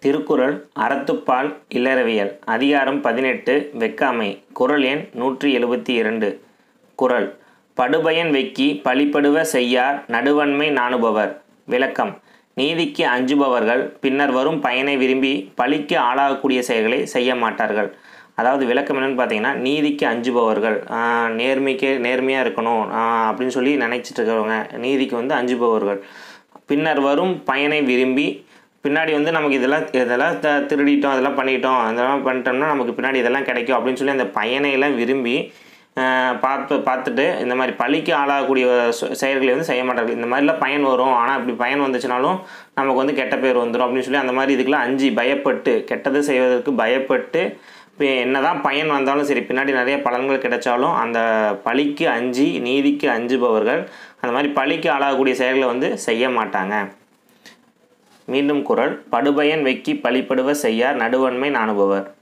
திருக்குறள் அறத்துப்பால் இல்லறவியல் அதிகாரம் பதினெட்டு வெக்காமை குறள் எண் நூற்றி எழுபத்தி இரண்டு குறள் படுபயன் வெக்கி பழிப்படுவ செய்யார் நடுவன்மை நாணுபவர் விளக்கம் நீதிக்கு அஞ்சுபவர்கள் பின்னர் வரும் பயனை விரும்பி பழிக்கு ஆளாகக்கூடிய செயல்களை செய்ய மாட்டார்கள் அதாவது விளக்கம் என்னன்னு பார்த்தீங்கன்னா நீதிக்கு அஞ்சுபவர்கள் ஆஹ் நேர்மைக்கு நேர்மையாக இருக்கணும் ஆஹ் அப்படின்னு சொல்லி நினைச்சிட்டு இருக்கிறவங்க நீதிக்கு வந்து அஞ்சுபவர்கள் பின்னர் வரும் பயனை விரும்பி பின்னாடி வந்து நமக்கு இதெல்லாம் இதெல்லாம் த திருடிட்டோம் அதெல்லாம் பண்ணிட்டோம் அதெல்லாம் பண்ணிட்டோம்னா நமக்கு பின்னாடி இதெல்லாம் கிடைக்கும் அப்படின்னு சொல்லி அந்த பயனையெல்லாம் விரும்பி ஆஹ் பார்த்து பார்த்துட்டு இந்த மாதிரி பழிக்கு ஆளாகக்கூடிய செ- செயல்களை வந்து செய்ய மாட்டார்கள் இந்த மாதிரிலாம் பயன் வரும் ஆனால் இப்படி பயன் வந்துச்சுனாலும் நமக்கு வந்து கெட்ட பேர் வந்துடும் அப்படின்னு சொல்லி அந்த மாதிரி இதுக்கெல்லாம் அஞ்சு பயப்பட்டு கெட்டது செய்வதற்கு பயப்பட்டு இப்போ என்னதான் பயன் வந்தாலும் சரி பின்னாடி நிறைய பலன்கள் கிடைச்சாலும் அந்த பழிக்கு அஞ்சி நீதிக்கு அஞ்சுபவர்கள் அந்த மாதிரி பழிக்கு ஆளாகக்கூடிய செயல்களை வந்து செய்ய மாட்டாங்க மீண்டும் குறள் படுபயன் வெக்கி பழிப்படுவ செய்யார் நடுவன்மை நாணுபவர்